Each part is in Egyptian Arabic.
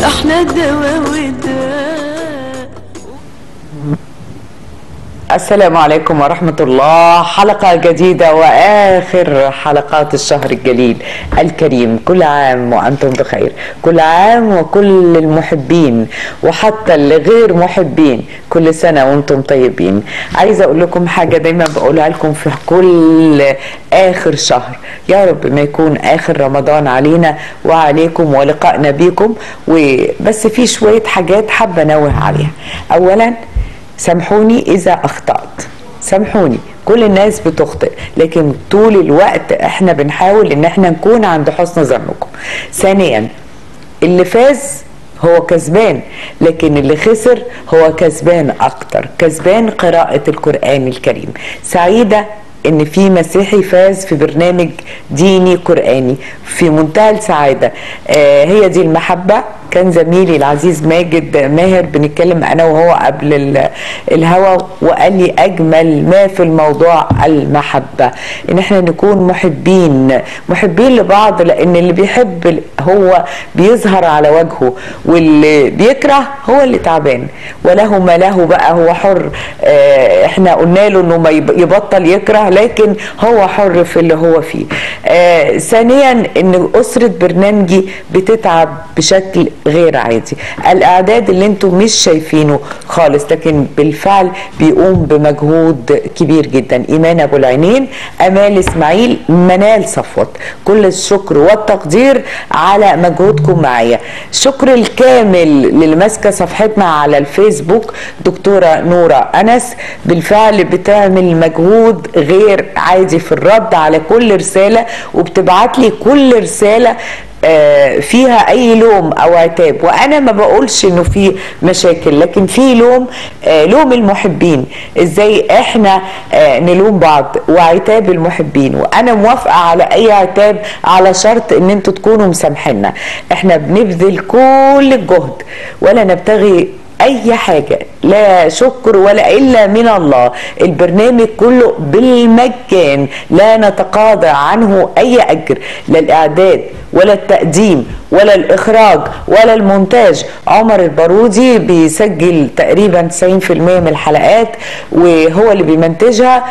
احنا دوا ودا السلام عليكم ورحمة الله حلقة جديدة وآخر حلقات الشهر الجليل الكريم كل عام وأنتم بخير كل عام وكل المحبين وحتى اللي غير محبين كل سنة وأنتم طيبين عايزة أقول لكم حاجة دايما بقولها لكم في كل آخر شهر يا رب ما يكون آخر رمضان علينا وعليكم ولقائنا بيكم وبس في شوية حاجات حابة أنوه عليها أولا سامحوني اذا اخطات سامحوني كل الناس بتخطئ لكن طول الوقت احنا بنحاول ان احنا نكون عند حسن ظنكم ثانيا اللي فاز هو كسبان لكن اللي خسر هو كسبان اكتر كسبان قراءة القرآن الكريم سعيدة ان في مسيحي فاز في برنامج ديني قرآني في منتهى السعادة آه هي دي المحبة كان زميلي العزيز ماجد ماهر بنتكلم انا وهو قبل ال- الهوا وقال لي اجمل ما في الموضوع المحبه ان احنا نكون محبين محبين لبعض لان اللي بيحب هو بيظهر على وجهه واللي بيكره هو اللي تعبان وله ما له بقى هو حر آه، احنا قلنا له انه ما يب- يبطل يكره لكن هو حر في اللي هو فيه آه، ثانيا ان اسره برنامجي بتتعب بشكل غير عادي الاعداد اللي انتم مش شايفينه خالص لكن بالفعل بيقوم بمجهود كبير جدا ايمان ابو العينين امال اسماعيل منال صفوت كل الشكر والتقدير على مجهودكم معايا الشكر الكامل للي ماسكه صفحتنا على الفيسبوك دكتوره نوره انس بالفعل بتعمل مجهود غير عادي في الرد على كل رساله وبتبعت لي كل رساله آه، فيها اي لوم او عتاب وانا ما بقولش انه في مشاكل لكن في لوم آه، لوم المحبين ازاي احنا آه، نلوم بعض وعتاب المحبين وانا موافقه على اي عتاب على شرط ان انتوا تكونوا مسامحينا احنا بنبذل كل الجهد ولا نبتغي اي حاجه لا شكر ولا الا من الله البرنامج كله بالمجان لا نتقاضى عنه اي اجر لا الاعداد ولا التقديم ولا الاخراج ولا المونتاج عمر البارودي بيسجل تقريبا 90% من الحلقات وهو اللي بيمنتجها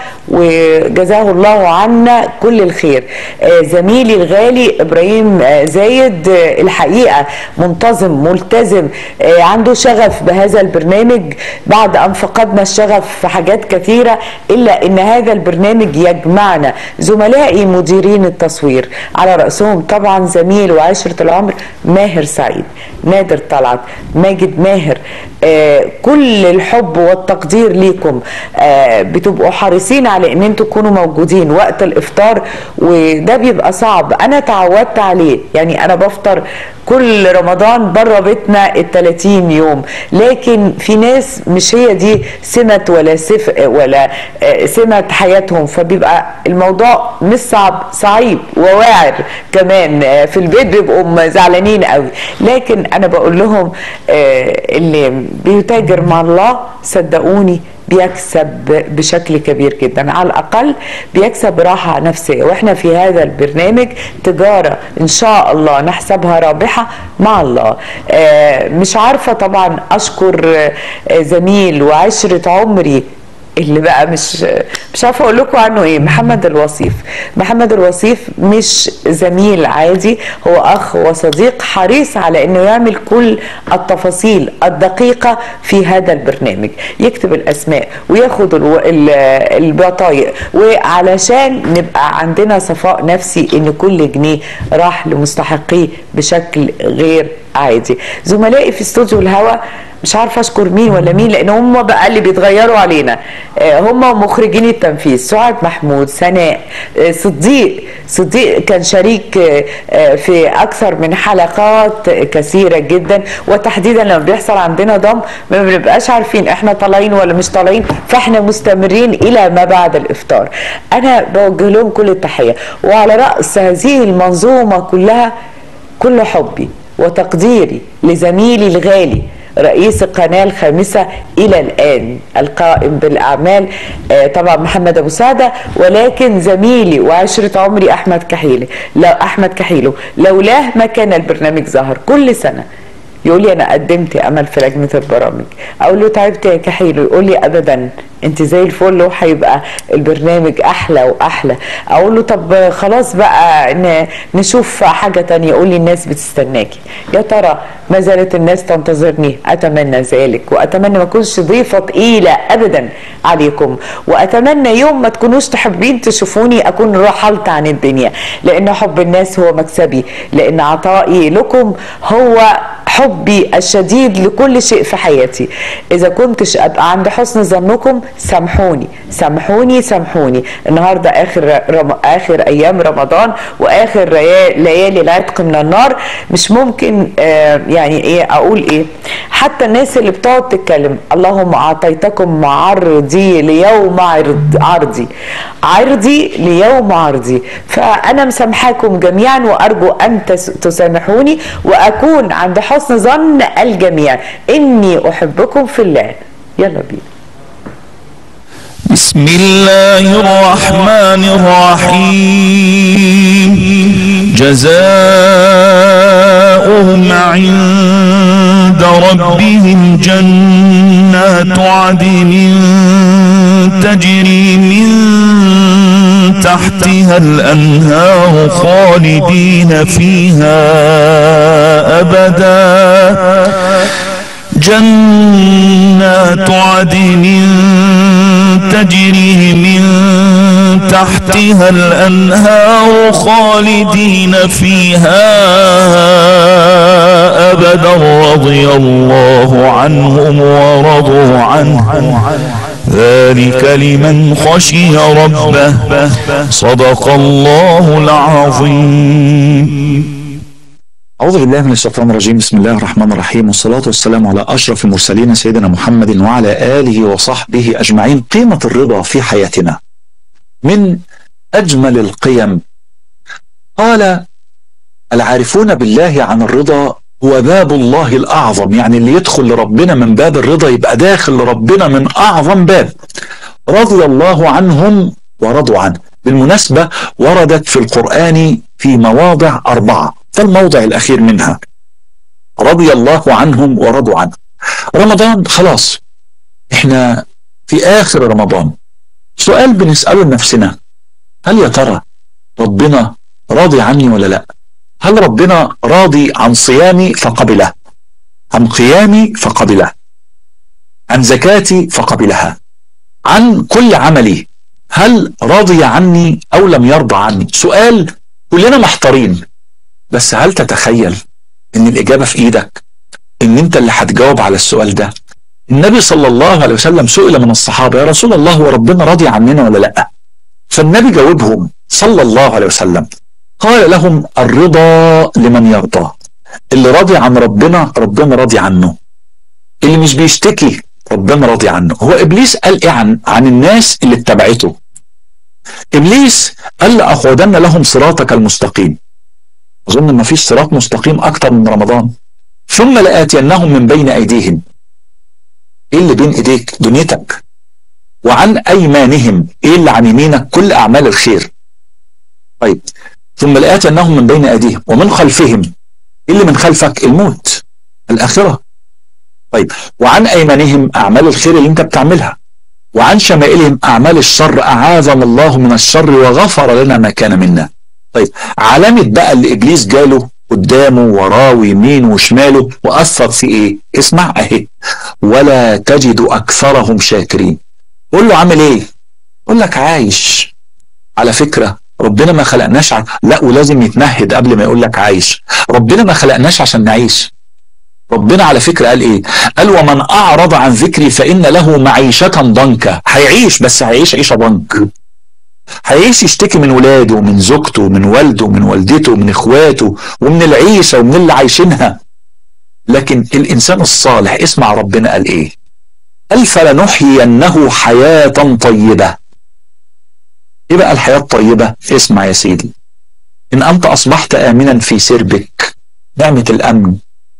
وجزاه الله عنا كل الخير آه، زميلي الغالي ابراهيم آه، زايد آه، الحقيقه منتظم ملتزم آه، عنده شغف بهذا البرنامج بعد ان فقدنا الشغف في حاجات كثيره الا ان هذا البرنامج يجمعنا زملائي مديرين التصوير على راسهم طبعا زميل وعشره العمر ماهر سعيد نادر طلعت ماجد ماهر آه كل الحب والتقدير ليكم آه بتبقوا حريصين على ان انتوا تكونوا موجودين وقت الافطار وده بيبقى صعب انا تعودت عليه يعني انا بفطر كل رمضان بره بيتنا ال 30 يوم لكن في ناس مش هي دي سمة ولا سف ولا آه، سمة حياتهم فبيبقى الموضوع مش صعب صعيب وواعر كمان آه، في البيت بيبقوا زعلانين قوي لكن انا بقول لهم آه، اللي بيتاجر مع الله صدقوني بيكسب بشكل كبير جدا على الاقل بيكسب راحه نفسيه واحنا في هذا البرنامج تجاره ان شاء الله نحسبها رابحه مع الله آه، مش عارفه طبعا اشكر آه، زميل وعشره عمري اللي بقى مش مش عارفه اقول لكم عنه ايه محمد الوصيف محمد الوصيف مش زميل عادي هو اخ وصديق حريص على انه يعمل كل التفاصيل الدقيقه في هذا البرنامج يكتب الاسماء وياخد الو... ال- البطايق وعلشان نبقى عندنا صفاء نفسي ان كل جنيه راح لمستحقيه بشكل غير عادي زملائي في استوديو الهوا مش عارفه اشكر مين ولا مين لان هم بقى اللي بيتغيروا علينا آه، هم مخرجين التنفيذ سعاد محمود سناء آه، صديق صديق كان شريك آه، آه، في اكثر من حلقات كثيره جدا وتحديدا لما بيحصل عندنا ضم ما بنبقاش عارفين احنا طالعين ولا مش طالعين فاحنا مستمرين الى ما بعد الافطار انا بوجه لهم كل التحيه وعلى راس هذه المنظومه كلها كل حبي وتقديري لزميلي الغالي رئيس القناة الخامسة إلى الآن القائم بالأعمال آه، طبعا محمد أبو سعدة ولكن زميلي وعشرة عمري أحمد كحيلي لو أحمد كحيلو لولاه ما كان البرنامج ظهر كل سنة يقول لي انا قدمت امل في لجنه البرامج اقول له تعبت يا كحيل يقول لي ابدا انت زي الفل وهيبقى البرنامج احلى واحلى اقول له طب خلاص بقى ن- نشوف حاجه تانية يقول لي الناس بتستناكي يا ترى ما زالت الناس تنتظرني اتمنى ذلك واتمنى ما اكونش ضيفه تقيله ابدا عليكم واتمنى يوم ما تكونوش تحبين تشوفوني اكون رحلت عن الدنيا لان حب الناس هو مكسبي لان عطائي لكم هو حبي الشديد لكل شيء في حياتي اذا كنتش ابقى عند حسن ظنكم سامحوني سامحوني سامحوني النهارده اخر رم... اخر ايام رمضان واخر ريا- ليالي العتق من النار مش ممكن آه يعني ايه اقول ايه حتى الناس اللي بتقعد تتكلم اللهم اعطيتكم عرضي ليوم عرض عرضي عرضي ليوم عرضي فانا مسامحاكم جميعا وارجو ان تس- تسامحوني واكون عند حسن ظن الجميع اني احبكم في الله يلا بينا بسم الله الرحمن الرحيم جزاؤهم عند ربهم جنات عدن تجري من تحتها الأنهار خالدين فيها أبدا جنات عدن تجري من تحتها الأنهار خالدين فيها أبدا رضي الله عنهم ورضوا عنه ذلك لمن خشي ربه صدق الله العظيم أعوذ بالله من الشيطان الرجيم بسم الله الرحمن الرحيم والصلاة والسلام على أشرف المرسلين سيدنا محمد وعلى آله وصحبه أجمعين قيمة الرضا في حياتنا من أجمل القيم قال العارفون بالله عن الرضا هو باب الله الأعظم يعني اللي يدخل لربنا من باب الرضا يبقى داخل لربنا من أعظم باب رضي الله عنهم ورضوا عنه بالمناسبة وردت في القرآن في مواضع أربعة فالموضع الأخير منها رضي الله عنهم ورضوا عنه رمضان خلاص احنا في آخر رمضان سؤال بنسأله لنفسنا هل يا ترى ربنا راضي عني ولا لا هل ربنا راضي عن صيامي فقبله عن قيامي فقبله عن زكاتي فقبلها عن كل عملي هل رضي عني او لم يرضى عني سؤال كلنا محتارين بس هل تتخيل ان الاجابه في ايدك ان انت اللي هتجاوب على السؤال ده النبي صلى الله عليه وسلم سئل من الصحابه يا رسول الله هو ربنا راضي عننا ولا لا فالنبي جاوبهم صلى الله عليه وسلم قال لهم الرضا لمن يرضى اللي راضي عن ربنا ربنا راضي عنه اللي مش بيشتكي ربنا راضي عنه هو ابليس قال ايه عن عن الناس اللي اتبعته ابليس قال لاقعدن لهم صراطك المستقيم اظن ما فيش صراط مستقيم اكتر من رمضان ثم لاتينهم من بين ايديهم ايه اللي بين ايديك دنيتك وعن ايمانهم ايه اللي عن يمينك كل اعمال الخير طيب ثم لاتينهم من بين ايديهم ومن خلفهم ايه اللي من خلفك الموت الاخره طيب وعن ايمانهم اعمال الخير اللي انت بتعملها وعن شمائلهم اعمال الشر اعاذنا الله من الشر وغفر لنا ما كان منا طيب علامه بقى اللي ابليس جاله قدامه وراه ويمين وشماله واثر في ايه اسمع اهي ولا تجد اكثرهم شاكرين قول له عامل ايه يقول لك عايش على فكره ربنا ما خلقناش ع... لا ولازم يتمهد قبل ما يقول لك عايش ربنا ما خلقناش عشان نعيش ربنا على فكرة قال ايه قال ومن اعرض عن ذكري فان له معيشة ضنكا هيعيش بس هيعيش عيشة ضنك هيعيش يشتكي من ولاده ومن زوجته ومن والده ومن والدته ومن اخواته ومن العيشة ومن اللي عايشينها لكن الانسان الصالح اسمع ربنا قال ايه قال فلنحيينه حياة طيبة ايه بقى الحياة الطيبة اسمع يا سيدي ان انت اصبحت امنا في سربك نعمة الامن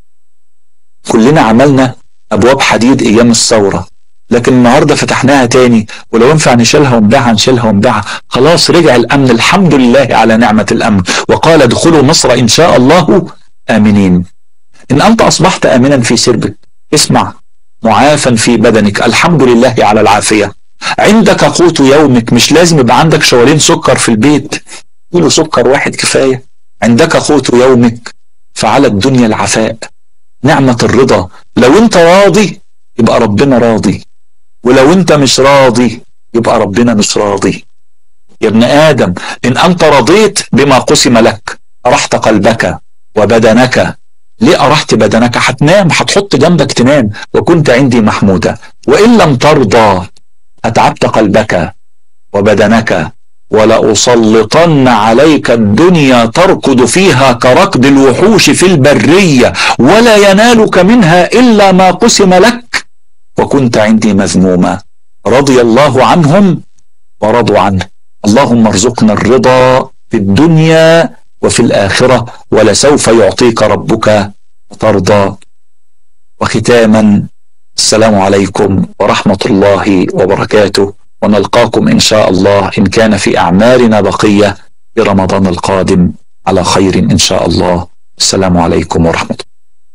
كلنا عملنا ابواب حديد ايام الثوره لكن النهارده فتحناها تاني ولو ينفع نشيلها ونبيعها نشيلها ونبيعها خلاص رجع الامن الحمد لله على نعمه الامن وقال ادخلوا مصر ان شاء الله امنين إن أنت أصبحت آمنا في سربك اسمع معافا في بدنك الحمد لله على العافية عندك قوت يومك مش لازم يبقى عندك شوالين سكر في البيت كيلو سكر واحد كفاية عندك قوت يومك فعلى الدنيا العفاء نعمة الرضا لو انت راضي يبقى ربنا راضي ولو انت مش راضي يبقى ربنا مش راضي يا ابن آدم إن أنت رضيت بما قسم لك أرحت قلبك وبدنك ليه أرحت بدنك هتنام هتحط جنبك تنام وكنت عندي محمودة وإن لم ترضى أتعبت قلبك وبدنك ولأسلطن عليك الدنيا تركض فيها كركض الوحوش في البرية ولا ينالك منها إلا ما قسم لك وكنت عندي مذموما رضي الله عنهم ورضوا عنه اللهم ارزقنا الرضا في الدنيا وفي الآخرة ولسوف يعطيك ربك وترضى وختاما السلام عليكم ورحمة الله وبركاته ونلقاكم إن شاء الله إن كان في أعمالنا بقية في رمضان القادم على خير إن شاء الله السلام عليكم ورحمة الله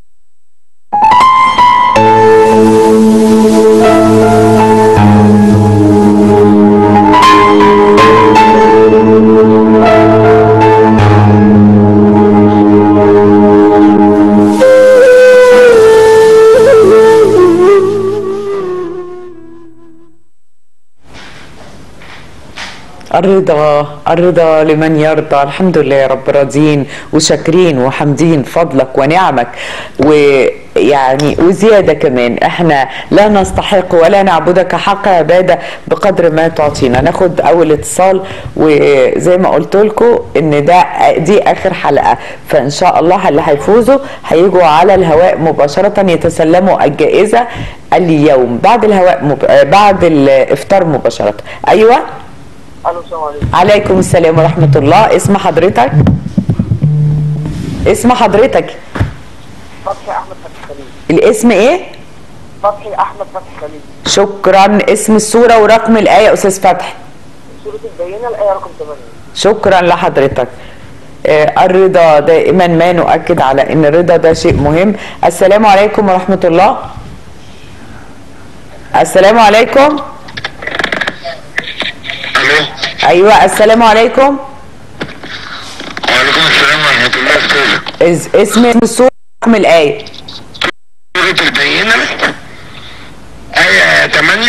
الرضا الرضا لمن يرضى الحمد لله يا رب راضين وشاكرين وحامدين فضلك ونعمك ويعني وزياده كمان احنا لا نستحق ولا نعبدك حق عباده بقدر ما تعطينا ناخد اول اتصال وزي ما قلت لكم ان ده دي اخر حلقه فان شاء الله اللي هيفوزوا هيجوا على الهواء مباشره يتسلموا الجائزه اليوم بعد الهواء مب... بعد الافطار مباشره ايوه الو السلام عليكم عليكم السلام ورحمة الله اسم حضرتك اسم حضرتك فتحي احمد فتحي خليل الاسم ايه فتحي احمد فتحي خليل شكرا اسم السورة ورقم الآية أستاذ فتحي سورة البينة الآية رقم 8 شكرا لحضرتك آه، الرضا دائما ما نؤكد على ان الرضا ده شيء مهم السلام عليكم ورحمة الله السلام عليكم الو ايوه السلام عليكم وعليكم السلام ورحمة الله استاذ إز- اسم اسم السورة رقم الآية سورة البينة آية 8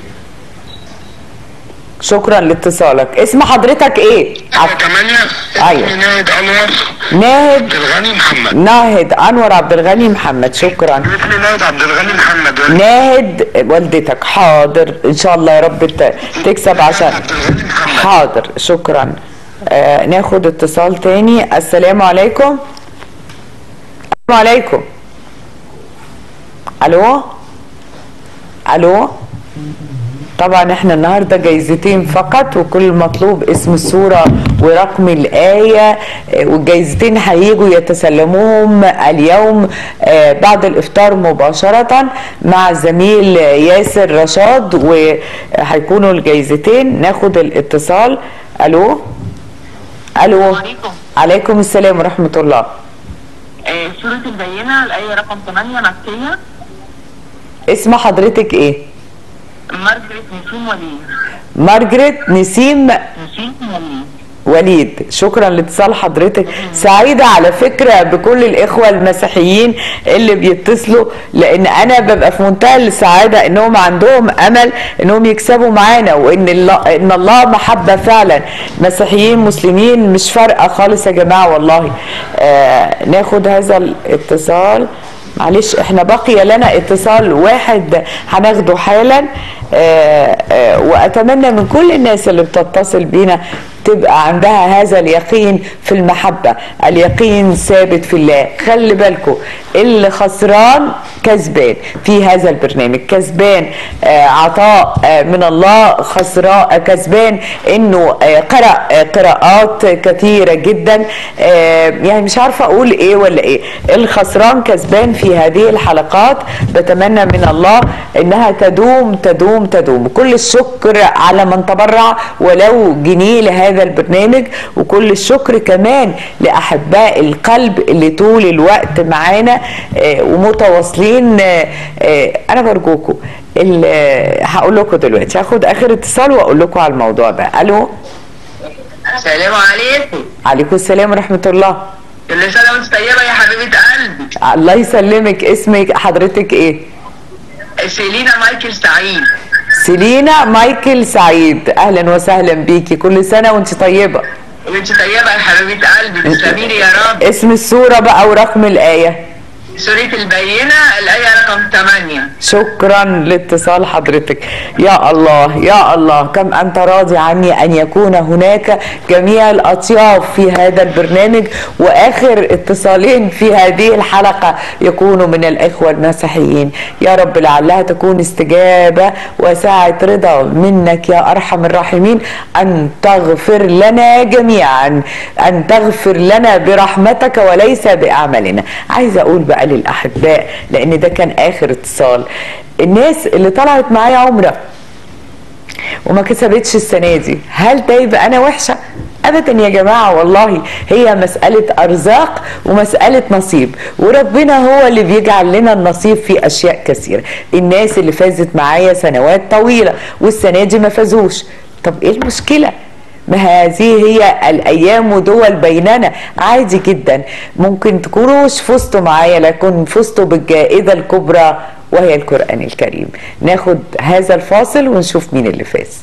شكرا لاتصالك اسم حضرتك ايه آية 8 أيوة. اسمي ناهد أنور ناهد عبد الغني محمد ناهد انور عبد الغني محمد شكرا اسمي ناهد عبد الغني محمد ناهد والدتك حاضر ان شاء الله يا رب ت- تكسب عشان عبد الغني محمد حاضر شكرا آه ناخد اتصال تاني السلام عليكم السلام عليكم الو الو طبعا احنا النهارده جايزتين فقط وكل المطلوب اسم الصوره ورقم الايه آه، والجايزتين هيجوا يتسلموهم اليوم آه، بعد الافطار مباشره مع الزميل ياسر رشاد وهيكونوا الجايزتين ناخد الاتصال الو الو عليكم عليكم السلام ورحمه الله آه، سورة البينة الآية رقم 8 مكية اسم حضرتك ايه مارجريت نسيم وليد مارجريت نسيم نسيم وليد وليد شكرا لاتصال حضرتك سعيدة على فكرة بكل الإخوة المسيحيين اللي بيتصلوا لأن أنا ببقى في منتهى السعادة إنهم عندهم أمل إنهم يكسبوا معانا وإن الله إن الله محبة فعلا مسيحيين مسلمين مش فارقة خالص يا جماعة والله آه ناخد هذا الاتصال معلش احنا بقي لنا اتصال واحد هناخده حالا آه آه واتمنى من كل الناس اللي بتتصل بينا تبقى عندها هذا اليقين في المحبة اليقين ثابت في الله خلي بالكم اللي خسران كسبان في هذا البرنامج كسبان آه عطاء آه من الله خسراء كسبان انه آه قرأ آه قراءات كثيرة جدا آه يعني مش عارفة اقول ايه ولا ايه الخسران كسبان في هذه الحلقات بتمنى من الله انها تدوم تدوم تدوم كل الشكر على من تبرع ولو جنيه لهذا هذا البرنامج وكل الشكر كمان لاحباء القلب اللي طول الوقت معانا آه، ومتواصلين آه، آه، انا برجوكم ال- آه، هقول لكم دلوقتي هاخد اخر اتصال واقول لكم على الموضوع ده الو السلام عليكم عليكم السلام ورحمه الله كل سنة وانت طيبة يا حبيبة قلبي الله يسلمك اسمك حضرتك ايه سيلينا مايكل سعيد سيلينا مايكل سعيد اهلا وسهلا بيكي كل سنه وانت طيبه وانت طيبة يا حبيبة قلبي تسلمي لي يا رب اسم السوره بقى ورقم الايه سورة البينة الآية رقم 8 شكرا لاتصال حضرتك يا الله يا الله كم أنت راضي عني أن يكون هناك جميع الأطياف في هذا البرنامج وآخر اتصالين في هذه الحلقة يكونوا من الإخوة المسيحيين يا رب لعلها تكون استجابة وساعة رضا منك يا أرحم الراحمين أن تغفر لنا جميعا أن تغفر لنا برحمتك وليس بأعمالنا عايزة أقول بقى للأحباء لأن ده كان آخر اتصال الناس اللي طلعت معايا عمرة وما كسبتش السنة دي هل ده يبقى أنا وحشة؟ ابدا يا جماعه والله هي مساله ارزاق ومساله نصيب وربنا هو اللي بيجعل لنا النصيب في اشياء كثيره الناس اللي فازت معايا سنوات طويله والسنه دي ما فازوش طب ايه المشكله ما هذه هي الايام دول بيننا عادي جدا ممكن تكونوش فزتوا معايا لكن فزتوا بالجائزه الكبرى وهي القران الكريم ناخد هذا الفاصل ونشوف مين اللي فاز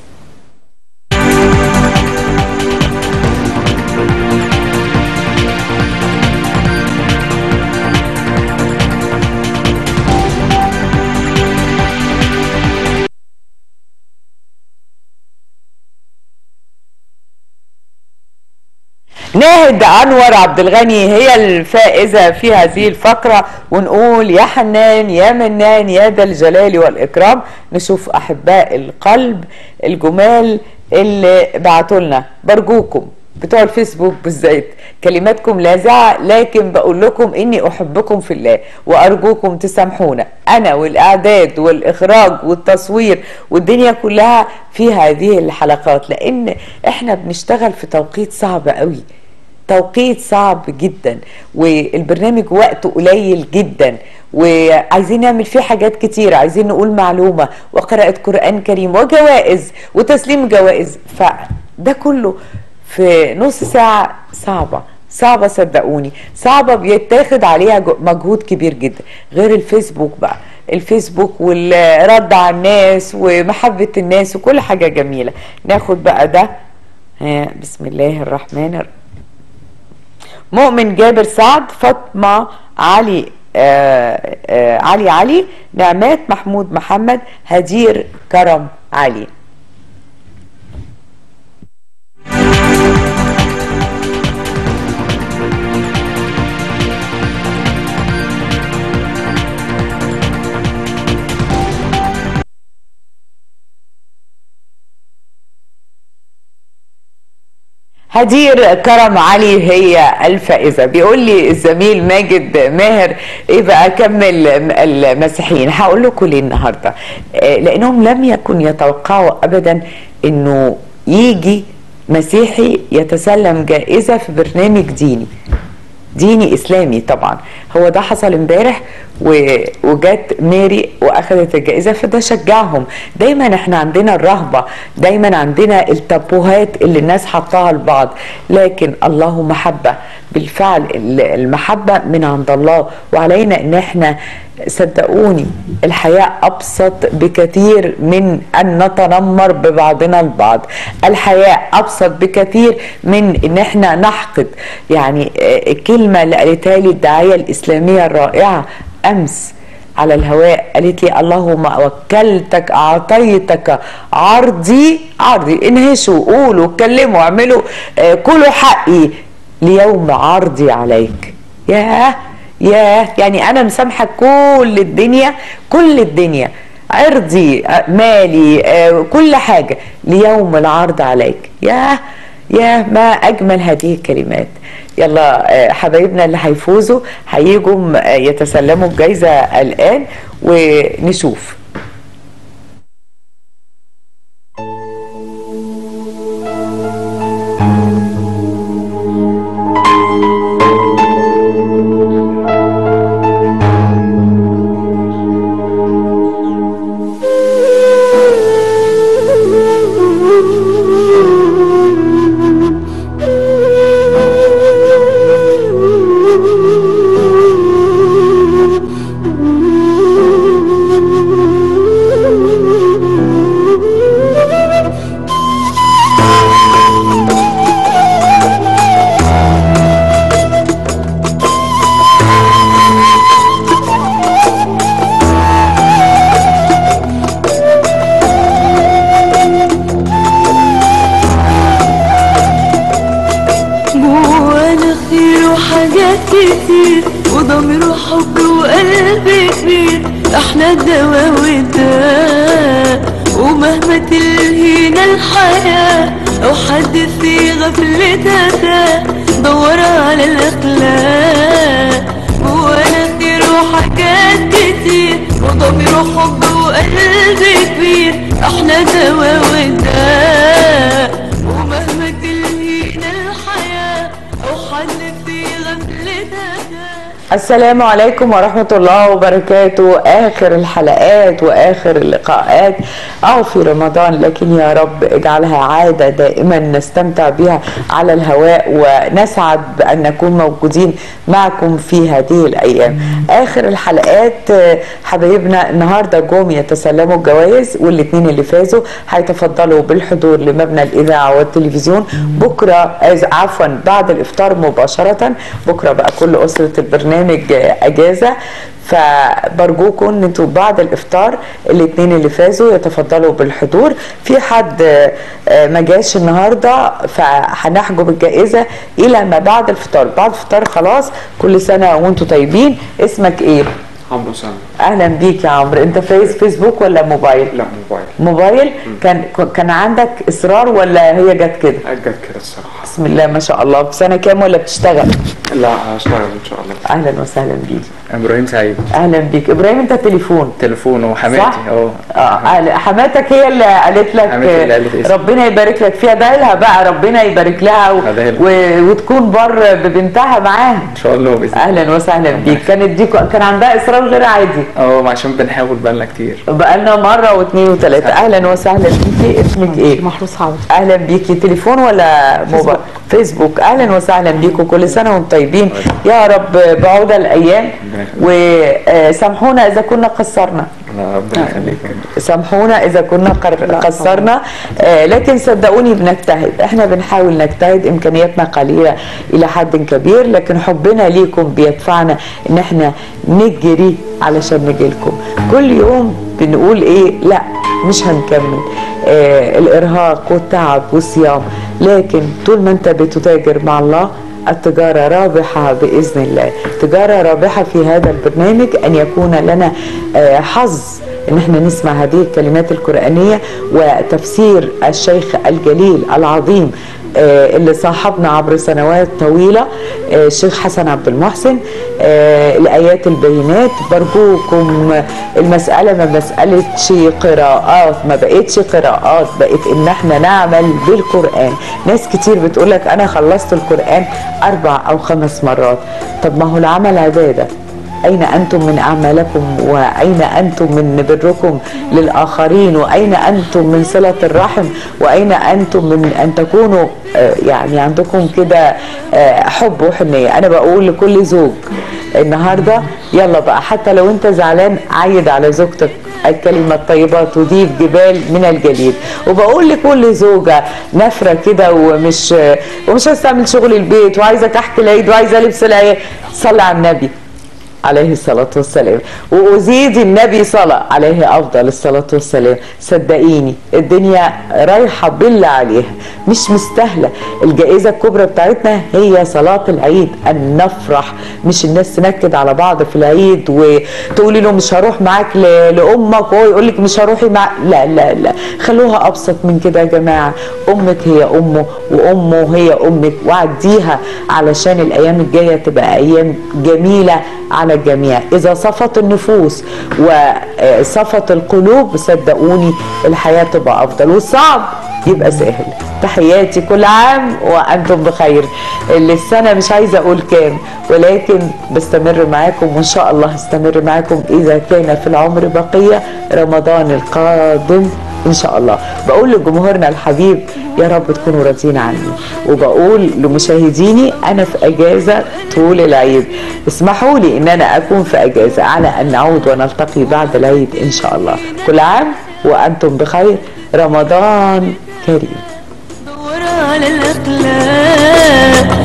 ناهد انور عبد الغني هي الفائزه في هذه الفقره ونقول يا حنان يا منان يا ذا الجلال والاكرام نشوف احباء القلب الجمال اللي بعتوا لنا برجوكم بتوع الفيسبوك بالذات كلماتكم لاذعه لكن بقول لكم اني احبكم في الله وارجوكم تسامحونا انا والاعداد والاخراج والتصوير والدنيا كلها في هذه الحلقات لان احنا بنشتغل في توقيت صعب قوي توقيت صعب جدا والبرنامج وقته قليل جدا وعايزين نعمل فيه حاجات كتير عايزين نقول معلومة وقراءة قرآن كريم وجوائز وتسليم جوائز فده كله في نص ساعة صعبة صعبة صدقوني صعبة بيتاخد عليها جو- مجهود كبير جدا غير الفيسبوك بقى الفيسبوك والرد على الناس ومحبة الناس وكل حاجة جميلة ناخد بقى ده ها، بسم الله الرحمن الرحيم مؤمن جابر سعد فاطمة علي آه آه علي علي نعمات محمود محمد هدير كرم علي هدير كرم علي هي الفائزة بيقول لي الزميل ماجد ماهر ايه بقى كمل المسيحيين هقول لكم ليه النهاردة آه، لانهم لم يكن يتوقعوا ابدا انه يجي مسيحي يتسلم جائزة في برنامج ديني ديني اسلامي طبعا هو ده حصل امبارح و- وجت ماري واخذت الجائزه فده شجعهم دايما احنا عندنا الرهبه دايما عندنا التابوهات اللي الناس حطاها لبعض لكن الله محبه بالفعل ال- المحبه من عند الله وعلينا ان احنا صدقوني الحياه ابسط بكثير من ان نتنمر ببعضنا البعض الحياه ابسط بكثير من ان احنا نحقد يعني آه، الكلمه اللي قالتها لي الداعيه الاسلاميه الرائعه امس على الهواء قالت لي اللهم وكلتك اعطيتك عرضي عرضي انهشوا قولوا اتكلموا اعملوا آه، كلوا حقي ليوم عرضي عليك ياه ياه يعني انا مسامحه كل الدنيا كل الدنيا عرضي آه، مالي آه، كل حاجه ليوم العرض عليك ياه ياه ما اجمل هذه الكلمات يلا آه، حبايبنا اللي هيفوزوا هيجوا م- آه، يتسلموا الجايزه الان ونشوف وضمير وحب وقلب كبير احنا الدواء والداء ومهما تلهينا الحياة او حد في غفلتها تاه دور على الاخلاق جوانا خير وحاجات كتير وضمير وحب وقلب كبير احنا دواء والداء ومهما تلهينا الحياة او حد في غفلتها تاه السلام عليكم ورحمة الله وبركاته آخر الحلقات وآخر اللقاءات أو في رمضان لكن يا رب اجعلها عادة دائما نستمتع بها على الهواء ونسعد بأن نكون موجودين معكم في هذه الأيام آخر الحلقات آه، حبايبنا النهاردة جم يتسلموا الجوائز والاثنين اللي فازوا هيتفضلوا بالحضور لمبنى الإذاعة والتلفزيون بكرة آه، عفوا بعد الإفطار مباشرة بكرة بقى كل أسرة البرنامج آه، أجازة فبرجوكم ان انتوا بعد الافطار الاثنين اللي فازوا يتفضلوا بالحضور في حد آه، آه، ما جاش النهارده فهنحجب الجائزه الى ما بعد الفطار بعد الفطار خلاص كل سنه وانتوا طيبين اسمك ايه عمرو سامي اهلا بيك يا عمرو انت فايز فيسبوك ولا موبايل لا موبايل موبايل كان كان عندك اصرار ولا هي جت كده جت كده الصراحة بسم الله ما شاء الله في سنه كام ولا بتشتغل لا هشتغل ان شاء الله اهلا وسهلا بيك ابراهيم سعيد اهلا بيك ابراهيم انت تليفون تليفون وحماتي صح؟ اه اه حماتك هي اللي قالت لك حماتي اللي قالت اسمي. ربنا يبارك لك فيها ادعي لها بقى ربنا يبارك لها و... أدعي لها. و... وتكون بر ببنتها معاها ان شاء الله باذن الله اهلا وسهلا بيك كانت دي كان عندها اصرار غير عادي اه عشان بنحاول بقالنا كتير بقالنا مره واثنين وثلاثه اهلا وسهلا بيكي اسمك ايه محروس عوض اهلا بيكي تليفون ولا موبايل فيسبوك اهلا وسهلا بيكم كل سنه وانتم طيبين يا رب بعود الايام وسامحونا اذا كنا قصرنا لا، ربنا يخليك سامحونا اذا كنا قر- قصرنا آه، لكن صدقوني بنجتهد احنا بنحاول نجتهد امكانياتنا قليله الى حد كبير لكن حبنا ليكم بيدفعنا ان احنا نجري علشان نجي لكم كل يوم بنقول ايه لا مش هنكمل آه الارهاق والتعب والصيام لكن طول ما انت بتتاجر مع الله التجارة رابحة بإذن الله تجارة رابحة في هذا البرنامج أن يكون لنا آه، حظ ان احنا نسمع هذه الكلمات القرآنية وتفسير الشيخ الجليل العظيم آه، اللي صاحبنا عبر سنوات طويلة آه، الشيخ حسن عبد المحسن آه، الآيات البينات برجوكم المسألة ما مسألتش قراءات ما بقتش قراءات بقت ان احنا نعمل بالقرآن ناس كتير بتقولك انا خلصت القرآن اربع او خمس مرات طب ما هو العمل عبادة أين أنتم من أعمالكم وأين أنتم من بركم للآخرين وأين أنتم من صلة الرحم وأين أنتم من أن تكونوا آه، يعني عندكم كده آه، حب وحنية أنا بقول لكل زوج النهاردة يلا بقى حتى لو أنت زعلان عيد على زوجتك الكلمة الطيبة تضيف جبال من الجليد وبقول لكل زوجة نفرة كده ومش ومش عايزة تعمل شغل البيت وعايزة كحك العيد وعايزة لبس العيد صلي على النبي عليه الصلاة والسلام وأزيد النبي صلى عليه أفضل الصلاة والسلام صدقيني الدنيا رايحة بالله عليها مش مستاهلة الجائزة الكبرى بتاعتنا هي صلاة العيد أن نفرح مش الناس تنكد على بعض في العيد وتقولي له مش هروح معاك ل- لأمك وهو يقول لك مش هروحي مع لا لا لا خلوها أبسط من كده يا جماعة أمك هي أمه وأمه هي أمك وعديها علشان الأيام الجاية تبقى أيام جميلة على الجميع إذا صفت النفوس وصفت القلوب صدقوني الحياة تبقى أفضل والصعب يبقى سهل تحياتي كل عام وأنتم بخير اللي السنة مش عايزة أقول كام ولكن بستمر معاكم وإن شاء الله هستمر معاكم إذا كان في العمر بقية رمضان القادم ان شاء الله بقول لجمهورنا الحبيب يا رب تكونوا راضيين عني وبقول لمشاهديني انا في اجازه طول العيد اسمحوا لي ان انا اكون في اجازه على ان نعود ونلتقي بعد العيد ان شاء الله كل عام وانتم بخير رمضان كريم دور على الأخلاق